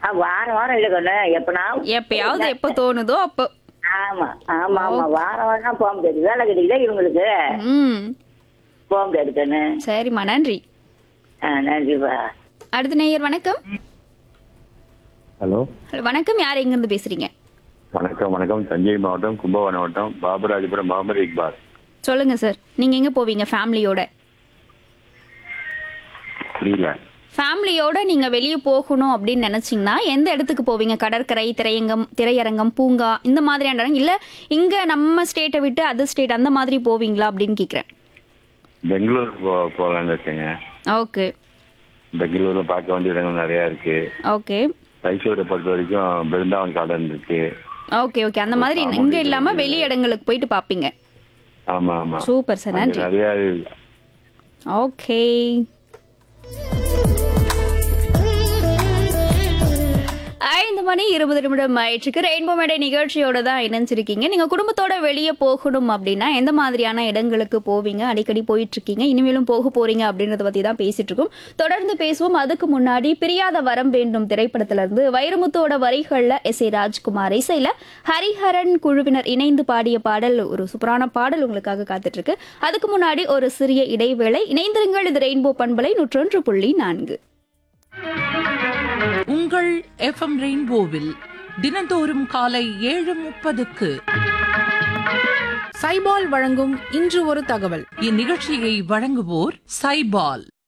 வாரம் வாரம் இல்லை கண்ணு எப்பனா எப்பயாவது எப்ப தோணுதோ அப்போ ஆமா ஆமா ஆமா வாரம் வாரம் போக முடியாது வேலை கிடைக்கல இவங்களுக்கு ம் போக முடியாது கண்ணு சரிம்மா நன்றி ஆ நன்றிப்பா அடுத்த நேயர் வணக்கம் ஹலோ ஹலோ, வணக்கம் யார் எங்கிருந்து பேசுறீங்க வணக்கம் வணக்கம் தஞ்சை மாவட்டம் கும்பகோணம் மாவட்டம் பாபராஜபுரம் முகமது இக்பால் சொல்லுங்க சார் நீங்க எங்க போவீங்க ஃபேமிலியோட புரியல ஃபேமிலியோட நீங்க வெளியே போகணும் அப்படின்னு நினைச்சீங்கன்னா எந்த இடத்துக்கு போவீங்க கடற்கரை திரையங்கம் திரையரங்கம் பூங்கா இந்த மாதிரியான இடம் இல்ல இங்க நம்ம ஸ்டேட்டை விட்டு அதர் ஸ்டேட் அந்த மாதிரி போவீங்களா அப்படின்னு கேக்குறேன் பெங்களூர் போ போகலான்னு இருக்கேங்க ஓகே பெங்களூர்ல பார்க்க வேண்டிய இடங்கள் நிறைய இருக்கு ஓகே மைசூரை பொறுத்த வரைக்கும் பிருந்தாவன் கார்டன் இருக்கு ஓகே ஓகே அந்த மாதிரி இங்க இல்லாம வெளி இடங்களுக்கு போயிட்டு பாப்பீங்க ஆமா ஆமா சூப்பர் சார் அங்க நன்றி நிறைய இருக்கு. ஓகே ஐந்து மணி இருபது நிமிடம் ஆயிடுச்சுக்கு ரெயின்போ மேடை நிகழ்ச்சியோட தான் இணைஞ்சிருக்கீங்க நீங்க குடும்பத்தோட வெளியே போகணும் அப்படின்னா எந்த மாதிரியான இடங்களுக்கு போவீங்க அடிக்கடி போயிட்டு இருக்கீங்க இனிமேலும் போக போறீங்க அப்படின்றத பத்தி தான் பேசிட்டு இருக்கோம் தொடர்ந்து பேசுவோம் அதுக்கு முன்னாடி பிரியாத வரம் வேண்டும் திரைப்படத்துல இருந்து வைரமுத்தோட வரிகள்ல எஸ் ஏ ராஜ்குமார் இசையில ஹரிஹரன் குழுவினர் இணைந்து பாடிய பாடல் ஒரு சூப்பரான பாடல் உங்களுக்காக காத்துட்டு இருக்கு அதுக்கு முன்னாடி ஒரு சிறிய இடைவேளை இணைந்திருங்கள் இது ரெயின்போ பண்பலை நூற்றொன்று புள்ளி நான்கு உங்கள் எஃப்எம் ரெயின்போவில் தினந்தோறும் காலை ஏழு முப்பதுக்கு சைபால் வழங்கும் இன்று ஒரு தகவல் இந்நிகழ்ச்சியை வழங்குவோர் சைபால்